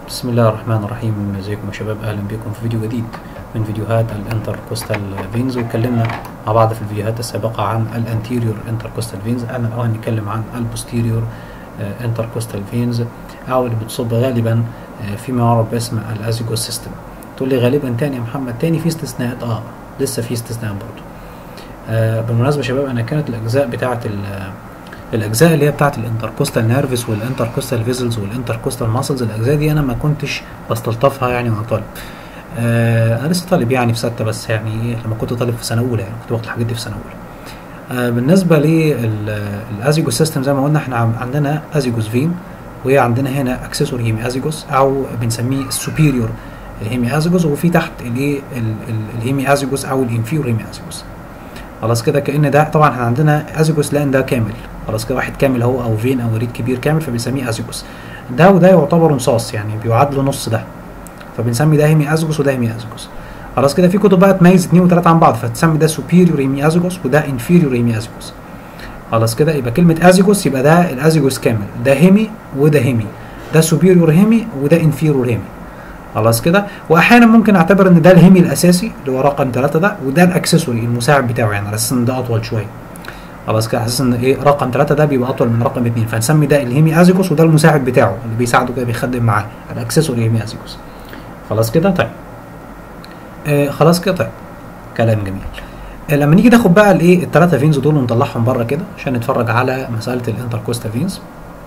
بسم الله الرحمن الرحيم ازيكم يا شباب اهلا بكم في فيديو جديد من فيديوهات الانتركوستال فينز واتكلمنا مع بعض في الفيديوهات السابقه عن الانتيريور انتركوستال فينز انا الان نتكلم عن البوستيريور انتركوستال فينز او اللي بتصب غالبا فيما يعرف باسم الازيجوس سيستم تقول لي غالبا تاني يا محمد تاني في استثناءات اه لسه في استثناء برضه آه بالمناسبه يا شباب انا كانت الاجزاء بتاعه الاجزاء اللي هي بتاعت الانتركوستال نيرفس والانتركوستال فيزلز والانتركوستال ماسلز الاجزاء دي انا ما كنتش بستلطفها يعني وانا طالب آه انا لسه طالب يعني في سته بس يعني لما كنت طالب في سنه اولى يعني كنت باخد الحاجات دي في سنه اولى آه بالنسبه للازيجوس سيستم زي ما قلنا احنا عندنا ازيجوس فين وهي عندنا هنا اكسسور هيمي ازيجوس او بنسميه السوبيريور هيمي ازيجوس وفي تحت الايه الهيمي ازيجوس او الانفيور هيمي ازيجوس خلاص كده كان ده طبعا احنا عندنا ازيجوس لان ده كامل خلاص كده واحد كامل اهو او فين او ريد كبير كامل فبنسميه ازيجوس ده وده يعتبر نصاص يعني بيعاد له نص ده فبنسمي ده هيمي ازيجوس وده هيمي ازيجوس خلاص كده في كتب بقى تميز اثنين وثلاثه عن بعض فتسمي ده سوبيريور هيمي ازيجوس وده انفيريور هيمي ازيجوس خلاص كده يبقى كلمه ازيجوس يبقى ده الازيجوس كامل ده هيمي وده هيمي ده سوبيريور هيمي وده انفيريور هيمي خلاص كده واحيانا ممكن اعتبر ان ده الهيمي الاساسي اللي هو رقم ثلاثة ده وده الاكسسوري المساعد بتاعه يعني على اساس ان ده اطول شويه خلاص كده اساس ان ايه رقم ثلاثة ده بيبقى اطول من رقم اثنين فنسمي ده الهيمي ازيكوس وده المساعد بتاعه اللي بيساعده كده بيخدم معاه الاكسسوري هيمي ازيكوس خلاص كده طيب آه خلاص كده طيب كلام جميل آه لما نيجي ناخد بقى الايه الثلاثه فينز دول ونطلعهم بره كده عشان نتفرج على مساله الانتركوستا فينز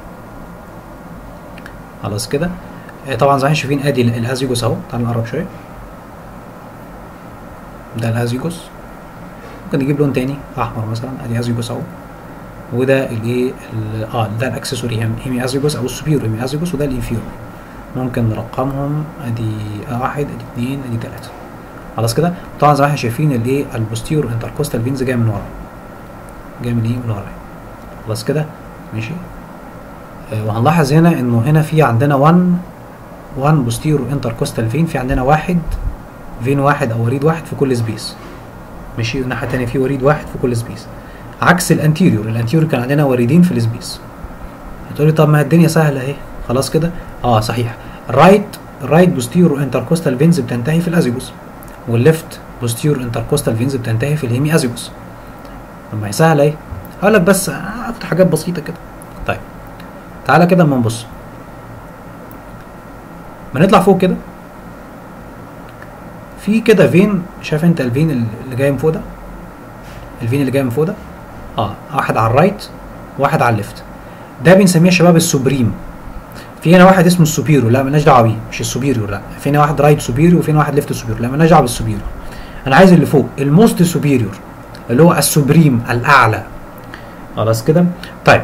خلاص كده طبعا زي ما شايفين ادي الازيجوس اهو تعالوا نقرب شويه ده الازيجوس ممكن نجيب لون تاني احمر مثلا ادي ازيجوس اهو وده الايه اه ده الاكسسوري هيمي ازيجوس او السوبيرو هيمي ازيجوس وده الانفيرو ممكن نرقمهم ادي واحد ادي اثنين ادي ثلاثه خلاص كده طبعا زي ما احنا شايفين الايه البوستيرو انتركوستال فينز جاي من ورا جاي من ايه من ورا خلاص كده ماشي آه وهنلاحظ هنا انه هنا في عندنا 1 1 بوستيرو انتركوستال فين في عندنا واحد فين واحد او وريد واحد في كل سبيس ماشي الناحيه الثانيه في وريد واحد في كل سبيس عكس الانتيريور الانتيريور كان عندنا وريدين في السبيس هتقولي طب ما الدنيا سهله اهي خلاص كده اه صحيح الرايت الرايت بوستيرو انتركوستال فينز بتنتهي في الازيجوس والليفت بوستيرو انتركوستال فينز بتنتهي في الهيمي ازيجوس طب ما هي سهله اهي هقول لك بس اكتر حاجات بسيطه كده طيب تعالى كده اما نبص ما نطلع فوق كده في كده فين شايف انت الفين اللي جاي من فوق ده الفين اللي جاي من فوق ده اه واحد على الرايت وواحد على الليفت ده بنسميه يا شباب السوبريم في هنا واحد اسمه السوبيرو لا مالناش دعوه بيه مش السوبيريور لا في هنا واحد رايت سوبيريور وفي هنا واحد ليفت سوبيريور لا مالناش دعوه بالسوبيريور انا عايز اللي فوق الموست سوبيريور اللي هو السوبريم الاعلى خلاص كده طيب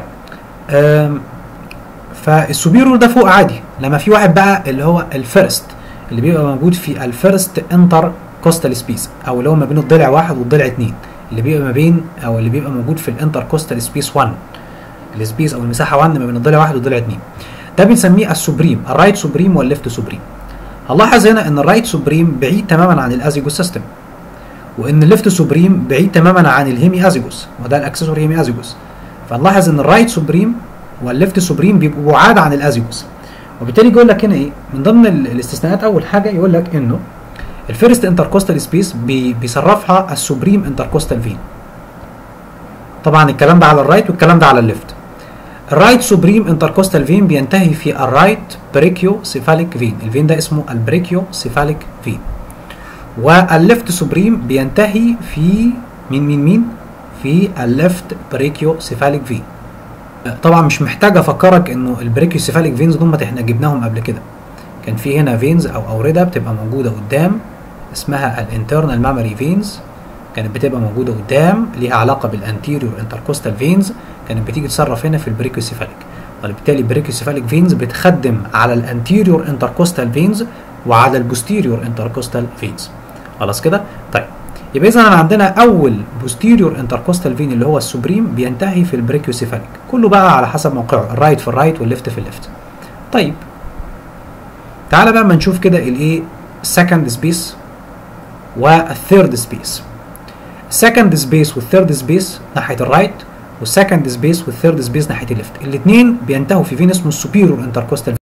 فالسوبيريور ده فوق عادي لما في واحد بقى اللي هو الفيرست اللي بيبقى موجود في الفيرست انتر كوستال سبيس او اللي هو ما بين الضلع واحد والضلع اتنين اللي بيبقى ما بين او اللي بيبقى موجود في الانتر كوستال سبيس 1 السبيس او المساحه 1 ما بين الضلع واحد والضلع اتنين ده بنسميه السوبريم الرايت سوبريم والليفت سوبريم هنلاحظ هنا ان الرايت سوبريم بعيد تماما عن الازيجوس سيستم وان الليفت سوبريم بعيد تماما عن الهيمي ازيجوس وده الاكسسوري هيمي ازيجوس فنلاحظ ان الرايت سوبريم والليفت سوبريم بيبقوا بعاد عن الازيجوس وبالتالي يقول لك هنا ايه من ضمن الاستثناءات اول حاجه يقول لك انه الفيرست انتركوستال سبيس بي بيصرفها السوبريم انتركوستال فين طبعا الكلام ده على الرايت والكلام ده على الليفت الرايت سوبريم انتركوستال فين بينتهي في الرايت بريكيو سيفاليك فين الفين ده اسمه البريكيو سيفاليك فين والليفت سوبريم بينتهي في مين مين مين في الليفت بريكيو سيفاليك فين طبعا مش محتاج افكرك انه البريكيوسيفاليك فينز دول احنا جبناهم قبل كده كان في هنا فينز او اورده بتبقى موجوده قدام اسمها الانترنال مامري فينز كانت بتبقى موجوده قدام ليها علاقه بالانتيريور انتركوستال فينز كانت بتيجي تصرف هنا في البريكيوسيفاليك وبالتالي البريكيوسيفاليك فينز بتخدم على الانتيريور انتركوستال فينز وعلى البوستيريور انتركوستال فينز خلاص كده طيب يبقى اذا عندنا اول بوستيريور انتركوستال فين اللي هو السوبريم بينتهي في البريكيوسيفاليك كله بقى على حسب موقعه الرايت في الرايت والليفت في الليفت طيب تعالى بقى اما نشوف كده الايه السكند سبيس والثيرد سبيس السكند سبيس والثيرد سبيس ناحيه الرايت والسكند سبيس والثيرد سبيس ناحيه الليفت الاثنين بينتهوا في فين اسمه السوبيريور انتركوستال